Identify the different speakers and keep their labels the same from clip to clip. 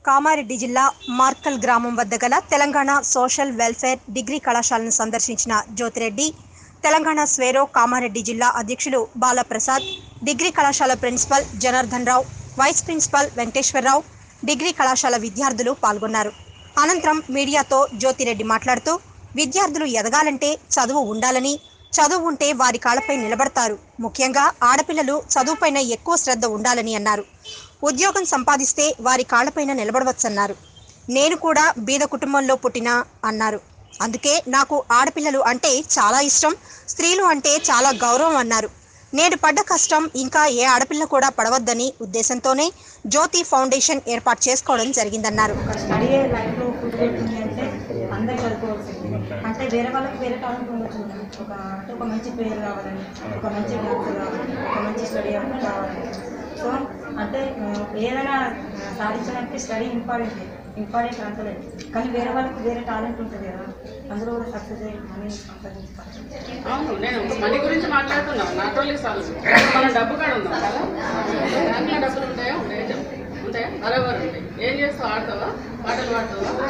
Speaker 1: కామారెడ్డి జిల్లా మార్కల్ గ్రామం వద్ద గల తెలంగాణ సోషల్ వెల్ఫేర్ డిగ్రీ కళాశాలను సందర్శించిన జ్యోతిరెడ్డి తెలంగాణ స్వేరో కామారెడ్డి జిల్లా అధ్యక్షులు బాలప్రసాద్ డిగ్రీ కళాశాల principal Janardhan Rao vice principal Venkateswararao degree కళాశాల విద్యార్థులు పాల్గొన్నారు అనంతరం మీడియాతో జ్యోతిరెడ్డి మాట్లాడుతూ విద్యార్థులు ఎదగాలంటే చదువు ఉండాలని చదువు ఉంటే వారి కాళ్ళపై నిలబడతారు ముఖ్యంగా ఆడపిల్లలు చదువుపైన ఎక్కువ శ్రద్ధ ఉండాలని అన్నారు ఉద్యోగం సంపాదిస్తే వారి కాళ్ళపైన నిలబడవచ్చన్నారు నేను కూడా బీద కుటుంబంలో పుట్టినా అన్నారు అందుకే నాకు ఆడపిల్లలు అంటే చాలా ఇష్టం స్త్రీలు అంటే చాలా గౌరవం అన్నారు నేను పడ్డ కష్టం ఇంకా ఏ ఆడపిల్ల కూడా పడవద్దని ఉద్దేశంతోనే జ్యోతి ఫౌండేషన్ ఏర్పాటు చేసుకోవడం జరిగిందన్నారు
Speaker 2: ఒక స్టడీ లైఫ్లో ఫుడ్ పెట్టింది అంటే అందరు చదువుకోవాల్సింది అంటే వేరే వాళ్ళకి వేరే టాలెంట్ ఉండొచ్చు ఒక అంటే ఒక మంచి పేరు రావాలని ఒక మంచి డాక్టర్ కావాలని ఒక మంచి స్టడీ కావాలని సో అంటే ఆ, ఏదైనా ఆ, సాధించడానికి స్టడీ ఇంపార్టెంట్ ఇంపార్టెంట్ అంటలేదు కానీ వేరే వాళ్ళకి వేరే టాలెంట్ ఉంటుంది కదా అందులో కూడా సక్సెస్ అయ్యి మనీ సంపాదించుకోవాలి
Speaker 3: అవును నేను మనీ గురించి మాట్లాడుతున్నాను నాట్ ఓన్లీ సాల్వ్ మన డబ్బు కాడ ఉందాం కదా బ్యాంకులో డబ్బులు ఉంటాయా ఉంటాయా చెప్పు ఉంటాయా బరాబర్ ఉంటాయి ఏం చేస్తావు ఆడతావా పాటలు పాడతావా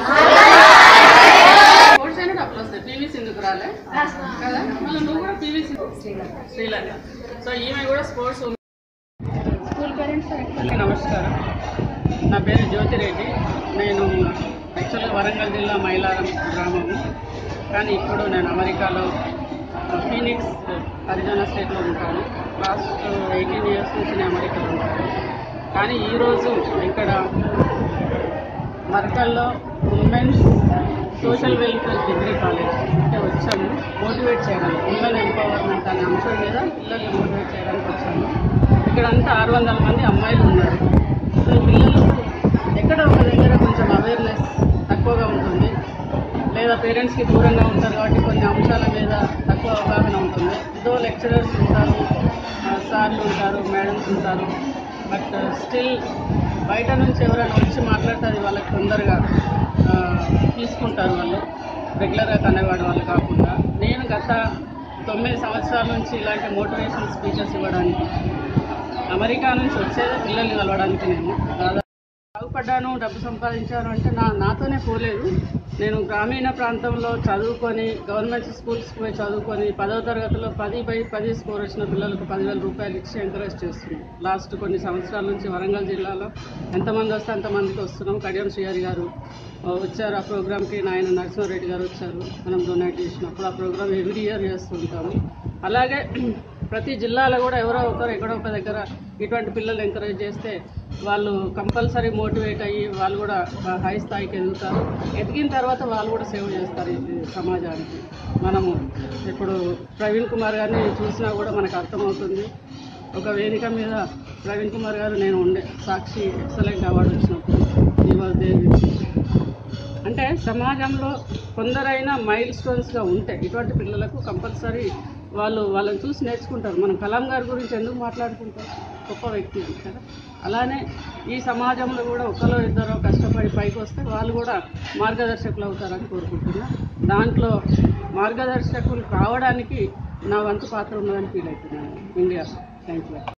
Speaker 3: స్పోర్ట్స్ అయినా డబ్బులు వస్తాయి పీవీ సింధుకు రాలే కదా మళ్ళీ నువ్వు కూడా పీవీ సింధు శ్రీలంక సో ఈమె కూడా స్పోర్ట్స్ స్కూల్ పేరెంట్స్ నమస్కారం నా పేరు జ్యోతిరెడ్డి నేను యాక్చువల్గా వరంగల్ జిల్లా మైలారం గ్రామము కానీ ఇప్పుడు నేను అమెరికాలో ఫీనిక్స్ అరిజోనా స్టేట్లో ఉంటాను లాస్ట్ ఎయిటీన్ ఇయర్స్ నుంచి నేను అమెరికాలో ఉంటాను కానీ ఈరోజు ఇక్కడ మరకల్లో women's social welfare degree college అంటే వచ్చాము మోటివేట్ చేయడానికి ఉమెన్ ఎంపవర్మెంట్ అనే అంశం మీద పిల్లల్ని మోటివేట్ చేయడానికి వచ్చాము ఇక్కడంతా ఆరు వందల మంది అమ్మాయిలు ఉన్నారు సో ఈ పిల్లలు ఎక్కడ ఒక దగ్గర కొంచెం అవేర్నెస్ తక్కువగా ఉంటుంది లేదా పేరెంట్స్కి దూరంగా ఉంటారు కాబట్టి కొన్ని అంశాల మీద తక్కువ అవగాహన ఉంటుంది ఏదో లెక్చరర్స్ ఉంటారు ఆ, సార్లు ఉంటారు మేడమ్స్ ఉంటారు బట్ స్టిల్ బయట నుంచి ఎవరైనా వచ్చి మాట్లాడితే అది వాళ్ళకి తొందరగా ఆ, తీసుకుంటారు వాళ్ళు రెగ్యులర్గా కనేవాడు వాళ్ళు కాకుండా నేను గత తొమ్మిది సంవత్సరాల నుంచి ఇలాంటి మోటివేషన్ స్పీచెస్ ఇవ్వడానికి అమెరికా నుంచి వచ్చేది పిల్లల్ని కలవడానికి నేను దాదాపు బాగుపడ్డాను డబ్బు సంపాదించాను అంటే నా నాతోనే పోలేదు నేను గ్రామీణ ప్రాంతంలో చదువుకొని గవర్నమెంట్ స్కూల్స్కి పోయి చదువుకొని పదవ తరగతిలో పది బై పది స్కోర్ వచ్చిన పిల్లలకు పదివేల రూపాయలు ఇచ్చి ఎంకరేజ్ చేస్తున్నాం లాస్ట్ కొన్ని సంవత్సరాల నుంచి వరంగల్ జిల్లాలో ఎంతమంది వస్తే అంతమందికి వస్తున్నాం కడియం శ్రీహరి గారు ఆ, వచ్చారు ఆ ప్రోగ్రామ్కి నాయన నరసింహారెడ్డి గారు వచ్చారు మనం డొనేట్ చేసినప్పుడు ఆ ప్రోగ్రామ్ ఎవ్రీ ఇయర్ చేస్తుంటాము అలాగే ప్రతి జిల్లాలో కూడా ఎవరో ఒకరు ఎక్కడో ఒక దగ్గర ఇటువంటి పిల్లలు ఎంకరేజ్ చేస్తే వాళ్ళు కంపల్సరీ మోటివేట్ అయ్యి వాళ్ళు కూడా హై స్థాయికి ఎదుగుతారు ఎదిగిన తర్వాత వాళ్ళు కూడా సేవ చేస్తారు ఈ సమాజానికి మనము ఇప్పుడు ప్రవీణ్ కుమార్ గారిని చూసినా కూడా మనకు అర్థమవుతుంది ఒక వేదిక మీద ప్రవీణ్ కుమార్ గారు నేను ఉండే సాక్షి ఎక్సలెంట్ అవార్డు వచ్చినప్పుడు ఈ వాజ్ దేర్ విత్ మీ. అంటే సమాజంలో కొందరైనా మైల్ స్టోన్స్గా ఉంటాయి ఇటువంటి పిల్లలకు కంపల్సరీ వాళ్ళు వాళ్ళని చూసి నేర్చుకుంటారు మనం కలాం గారి గురించి ఎందుకు మాట్లాడుకుంటాం గొప్ప వ్యక్తి అని కదా అలానే ఈ సమాజంలో కూడా ఒకరో ఇద్దరో కష్టపడి పైకి వస్తే వాళ్ళు కూడా మార్గదర్శకులు అవుతారని కోరుకుంటున్నా దాంట్లో మార్గదర్శకులు కావడానికి నా వంతు పాత్ర ఉన్నదని ఫీల్ అవుతున్నాను ఇండియా థ్యాంక్ యూ